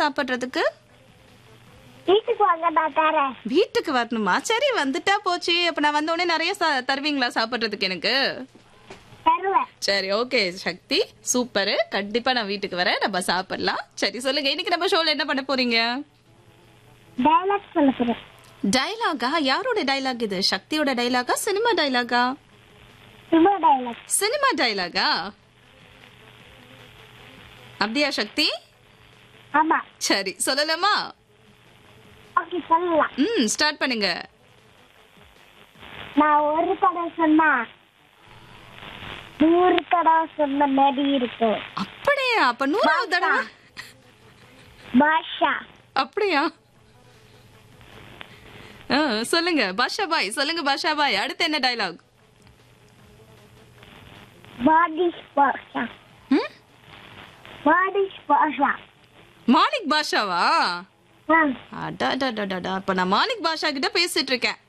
சாப்பிடுறதுக்கு வீட்டுக்கு வாங்க நான் தரேன் வீட்டுக்கு வரணுமா சரி வந்துட்டா போச்சு அப்ப நான் வந்த உடனே நிறைய சா- தருவீங்களா சாப்பிடுறதுக்கு எனக்கு தருவேன் சரி ஓகே சக்தி சூப்பர் கண்டிப்பா நான் வீட்டுக்கு வரேன் நம்ம சாப்பிடலாம் சரி சொல்லுங்க இன்னைக்கு நம்ம ஷோல என்ன பண்ண போறீங்க டைலாக் சொல்ல போறேன் டைலாகா யாரோட டைலாக் இது சக்தியோட டைலாகா சினிமா டைலாகா சும்மா டைலாக் சினிமா டைலாகா அப்படியா சக்தி ஆமா சரி சொல்லலாமா ஓகே சொல்லலாம் ம் ஸ்டார்ட் பண்ணுங்க நான் ஒரு தடவை சொன்னா நூறு தடவை சொன்ன மாதிரி இருக்கு அப்படியா அப்ப நூறாவது தடவை பாஷா அப்படியா ஆ, சொல்லுங்க பாஷா பாய் சொல்லுங்க பாஷா பாய் அடுத்து என்ன டைலாக் பாடிஷ் பாஷா ம் பாடிஷ் பாஷா மாணிக் பாஷாவா ஆ, அடாடாடாடா அப்ப நான் மாணிக் பாஷா கிட்ட பேசிட்டு இருக்கேன்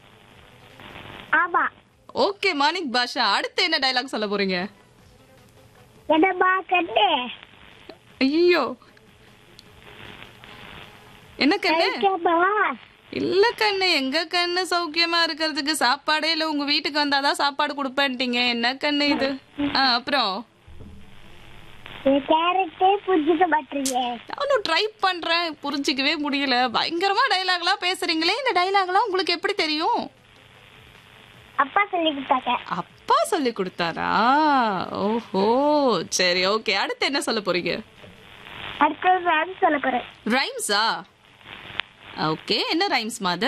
ஆமா ஓகே மாணிக் பாஷா அடுத்து என்ன டைலாக் சொல்ல போறீங்க என்னம்மா கண்ணு ஐயோ என்ன கண்ணு கேப்பா இல்ல கண்ணு எங்க கண்ணு சௌக்கியமா இருக்கிறதுக்கு சாப்பாடே இல்ல உங்க வீட்டுக்கு வந்தாதான் சாப்பாடு கொடுப்பேன்ட்டீங்க என்ன கண்ணு இது ஆ, அப்புறம் என் கேரக்டே புரிஞ்சுக்க மாட்டீங்க நானும் ட்ரை பண்றேன் புரிஞ்சிக்கவே முடியல பயங்கரமா டைலாக்லாம் பேசுறீங்களே இந்த டைலாக்லாம் உங்களுக்கு எப்படி தெரியும் அப்பா சொல்லி கொடுத்தாங்க அப்பா சொல்லி கொடுத்தாரா ஓஹோ சரி ஓகே அடுத்து என்ன சொல்ல போறீங்க அடுத்தது நான் சொல்ல போறேன் ரைம்ஸா ஓகே என்ன ரைம்ஸ் மாது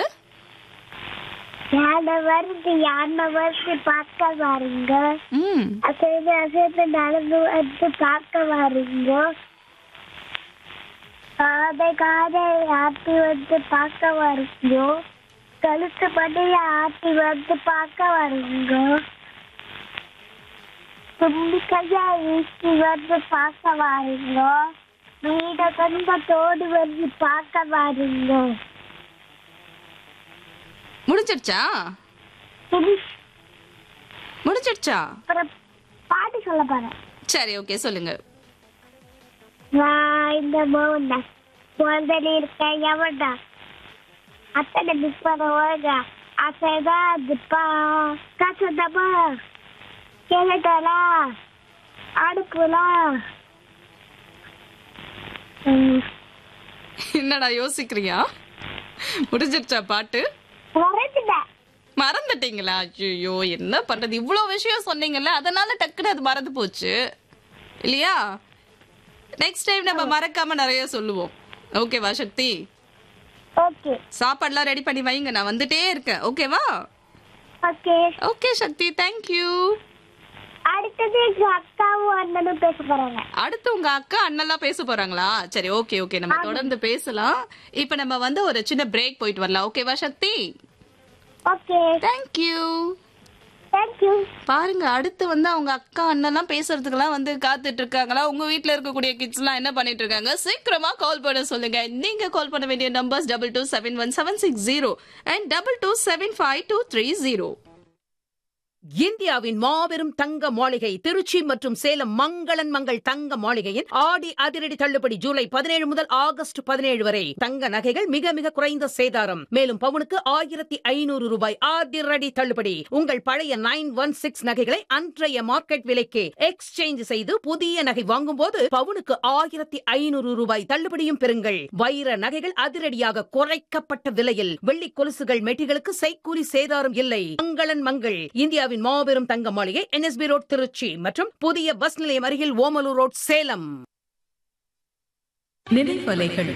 யானை வருது யானை வருது பார்க்க வாருங்க ம் அசைந்து அசைந்து நடந்து வந்து பார்க்க வாருங்க காதை காதை ஆட்டி வந்து பார்க்க வாருங்க கழுத்து மணியை ஆட்டி வந்து பார்க்க வாருங்க தும்பிக்கையா வீசி வந்து பார்க்க வாருங்க வீட கண்பத்தோடு வந்து பார்க்க வாருங்க முடிச்சிடுச்சா இது முடிச்சிடுச்சா அப்புறம் பாட்டு சொல்ல போறேன் சரி ஓகே சொல்லுங்க நான் இந்த மோகன்டா முதல்ல இருக்க எவன்டா அத்தனை மிஸ் பண்ண ஓடுங்க அசைதான் அதுப்பா காசுதாப்பா கேட்டாலா அடுப்புலா என்னடா யோசிக்கிறியா முடிஞ்சிடுச்சா பாட்டு வரதுடா மறந்துட்டீங்களா ஐயோ என்ன பண்றது இவ்வளோ விஷயம் சொன்னீங்கல்ல அதனால டக்குன்னு அது மறந்து போச்சு இல்லையா நெக்ஸ்ட் டைம் நம்ம மறக்காம நிறைய சொல்லுவோம் ஓகேவா சக்தி ஓகே சாப்பாடுலாம் ரெடி பண்ணி வைங்க நான் வந்துட்டே இருக்கேன் ஓகேவா ஓகே ஓகே சக்தி தேங்க்யூ அடுத்தது எங்க அக்காவும் அண்ணனும் பேச போறாங்க அடுத்து உங்க அக்கா அண்ணெல்லாம் பேச போறாங்களா சரி ஓகே ஓகே நம்ம தொடர்ந்து பேசலாம் இப்போ நம்ம வந்து ஒரு சின்ன பிரேக் போயிட்டு வரலாம் ஓகேவா சக்தி ஓகே தேங்க்யூ தேங்க்யூ பாருங்க அடுத்து வந்து அவங்க அக்கா அண்ணெல்லாம் பேசுறதுக்கெல்லாம் வந்து காத்துட்டு இருக்காங்களா உங்க வீட்ல இருக்கக்கூடிய கிட்ஸ் எல்லாம் என்ன பண்ணிட்டு இருக்காங்க சீக்கிரமா கால் பண்ண சொல்லுங்க நீங்க கால் பண்ண வேண்டிய numbers double two seven one seven six zero and double two seven five two three zero இந்தியாவின் மாபெரும் தங்க மாளிகை திருச்சி மற்றும் சேலம் மங்களன் மங்கள் தங்க மாளிகையின் ஆடி அதிரடி தள்ளுபடி ஜூலை பதினேழு முதல் ஆகஸ்ட் பதினேழு வரை தங்க நகைகள் மிக மிக குறைந்த சேதாரம் மேலும் பவுனுக்கு ஆயிரத்தி ஐநூறு ரூபாய் அதிரடி தள்ளுபடி உங்கள் பழைய நைன் ஒன் சிக்ஸ் நகைகளை அன்றைய மார்க்கெட் விலைக்கு எக்ஸ்சேஞ்ச் செய்து புதிய நகை வாங்கும் போது பவுனுக்கு ஆயிரத்தி ஐநூறு ரூபாய் தள்ளுபடியும் பெறுங்கள் வைர நகைகள் அதிரடியாக குறைக்கப்பட்ட விலையில் வெள்ளி கொலுசுகள் மெட்டிகளுக்கு செய்கூலி சேதாரம் இல்லை மங்களன் மங்கள் இந்தியாவின் மாபெரும் தங்க மாளிகை என்எஸ்பி ரோட் திருச்சி மற்றும் புதிய பஸ் நிலையம் அருகில் ஓமலூர் ரோட் சேலம் நினைவலைகள்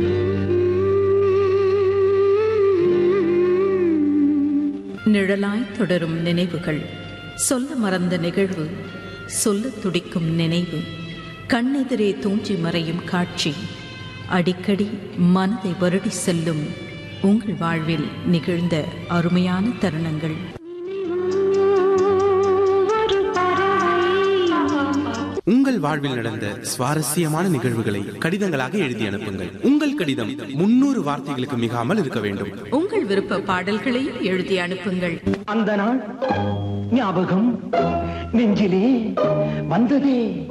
நிழலாய் தொடரும் நினைவுகள் சொல்ல மறந்த நிகழ்வு சொல்லத் துடிக்கும் நினைவு கண்ணெதிரே தூஞ்சி மறையும் காட்சி அடிக்கடி மனதை வருடி செல்லும் உங்கள் வாழ்வில் நிகழ்ந்த அருமையான தருணங்கள் உங்கள் வாழ்வில் நடந்த சுவாரஸ்யமான நிகழ்வுகளை கடிதங்களாக எழுதி அனுப்புங்கள் உங்கள் கடிதம் முன்னூறு வார்த்தைகளுக்கு மிகாமல் இருக்க வேண்டும் உங்கள் விருப்ப பாடல்களையும் எழுதி அனுப்புங்கள் அந்த நாள் ஞாபகம் நெஞ்சிலே வந்ததே